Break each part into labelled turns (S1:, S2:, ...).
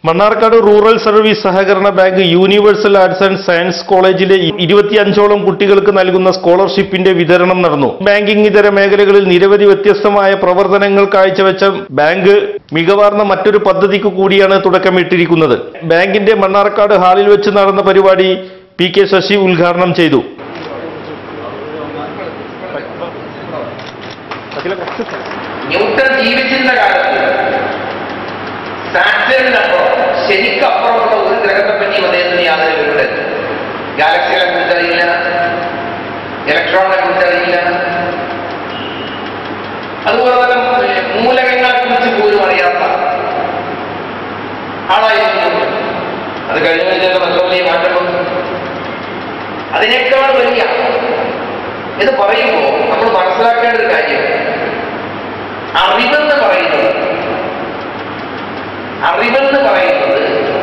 S1: Mannarkkad rural service സഹകരണ bank universal arts and science കോളേജിലെ ഇരുപത്തിയഞ്ചോളം കുട്ടികൾക്ക് നൽകുന്ന സ്കോളർഷിപ്പിന്റെ വിതരണം നടന്നു ബാങ്കിംഗ് ഇതര മേഖലകളിൽ നിരവധി വ്യത്യസ്തമായ പ്രവർത്തനങ്ങൾ കാഴ്ചവെച്ച ബാങ്ക് മികവാർന്ന മറ്റൊരു പദ്ധതിക്ക് കൂടിയാണ് തുടക്കമിട്ടിരിക്കുന്നത് ബാങ്കിന്റെ മണ്ണാർക്കാട് ഹാളിൽ വെച്ച് നടന്ന പരിപാടി പി കെ ശശി ഉദ്ഘാടനം ചെയ്തു
S2: ന്യൂട്ടൺ ജീവിച്ചിരുന്ന കാലത്ത് സാറ്റേണിനപ്പുറം ശരിക്കപ്പുറമുള്ള ഒരു ഗ്രഹത്തെ പറ്റിയും അദ്ദേഹത്തിന് യാതൊരു വിവരമില്ല ഗാലക്സികളെ കുറിച്ചറിയില്ല ഇലക്ട്രോണിനെ കുറിച്ചറിയില്ല അതുപോലെ തന്നെ മൂലകങ്ങളെ കുറിച്ച് പോലും അറിയാത്ത ആളായിരുന്നു അത് കഴിഞ്ഞ ചില വലിയ മാറ്റം വന്നു അതിനേക്കാൾ വലിയ എന്ന് പറയുമ്പോൾ നമ്മൾ മനസ്സിലാക്കേണ്ട ഒരു കാര്യം അറിവെന്ന് പറയുന്നത് അറിവെന്ന് പറയുന്നത്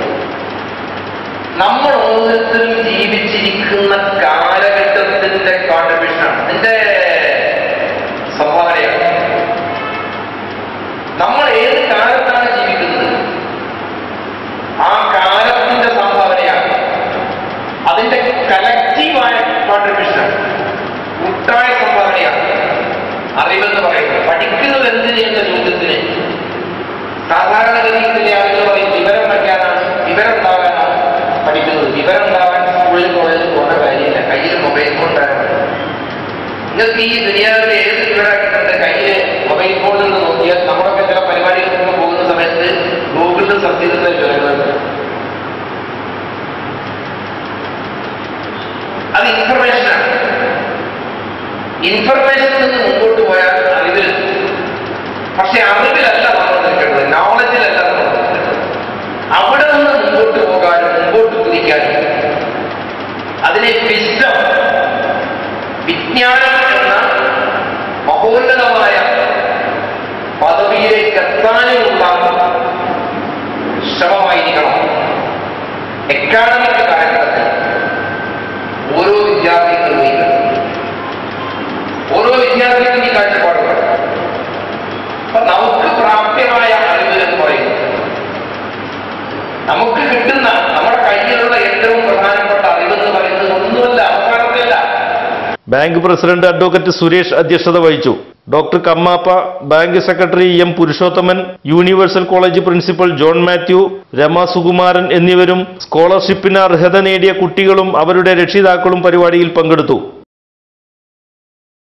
S2: നമ്മൾ ഓരോരുത്തരും ജീവിച്ചിരിക്കുന്ന കാലഘട്ടത്തിന്റെ കോൺട്രിബ്യൂഷനാണ് അതിന്റെ സംഭാവനയാണ് നമ്മൾ ഏത് കാലത്താണ് ജീവിക്കുന്നത് ആ കാലത്തിന്റെ സംഭാവനയാണ് അതിന്റെ കലക്റ്റീവായ കോൺട്രിബ്യൂഷനാണ് കൂട്ടായ സംഭാവനയാണ് അറിവെന്ന് പറയുന്നത് പഠിക്കുന്നത് എന്തിന് എന്ന ചോദ്യത്തിന് സാധാരണഗതിയിൽ ചില ആളുകൾ പറയും വിവരം വയ്ക്കാനാണ് വിവരം ഉണ്ടാകാനാണ് പഠിക്കുന്നത് വിവരം ഉണ്ടാകാൻ സ്കൂളിൽ കോളേജിൽ പോകുന്ന കാര്യമില്ല കയ്യിൽ മൊബൈൽ ഫോൺ ഉണ്ടായാൽ മതി. നിങ്ങൾക്ക് ഈ ദുനിയാവിലെ ഏത് വിവരം കിട്ടുന്നത് കയ്യിൽ മൊബൈൽ ഫോണിൽ നിന്ന് നോക്കിയാൽ നമ്മളൊക്കെ ചില പരിപാടികൾക്ക് പോകുന്ന സമയത്ത് ഗൂഗിളിൽ സെർച്ച് ചെയ്തിട്ട് വിവരങ്ങളുണ്ട് അത് ഇൻഫർമേഷനാണ് ഇൻഫർമേഷനിൽ നിന്ന് മുമ്പോട്ട് പോയാൽ അറിവിലെത്തും പക്ഷെ അറിവിലല്ല നമ്മൾ നിൽക്കേണ്ടത് നോളജിലല്ല നമ്മൾ നിൽക്കേണ്ടത് അവിടെ നിന്ന് മുമ്പോട്ട് പോകാനും മുമ്പോട്ട് കുതിക്കാനും അതിനെ വിശദം വിജ്ഞാനം എന്ന മഹോന്നതമായ പദവിയിലേക്ക് എത്താനുമുള്ള ശ്രമമായിരിക്കണം എക്കാഡമിക് കാലഘട്ടത്തിൽ ഓരോ വിദ്യാർത്ഥിയും നിർവഹിക്കണം ഓരോ വിദ്യാർത്ഥിക്കും ഈ കാഴ്ചപ്പാട് വേണം അപ്പൊ നമുക്ക് പ്രാപ്യമായ അറിവ് എന്ന് പറയുന്നത് നമുക്ക് കിട്ടുന്ന നമ്മുടെ കയ്യിലുള്ള ഏറ്റവും പ്രധാനപ്പെട്ട അറിവെന്ന് പറയുന്നത് ഒന്നുമല്ല അവസാനത്തില്ല
S1: ബാങ്ക് പ്രസിഡന്റ് അഡ്വക്കേറ്റ് സുരേഷ് അധ്യക്ഷത വഹിച്ചു doctor Kammappa bank secretary M Purushothaman universal college principal John Mathew Rama Sukumaran എന്നിവരും സ്കോളർഷിപ്പിന് അർഹത നേടിയ കുട്ടികളും അവരുടെ രക്ഷിതാക്കളും പരിപാടിയിൽ പങ്കെടുത്തു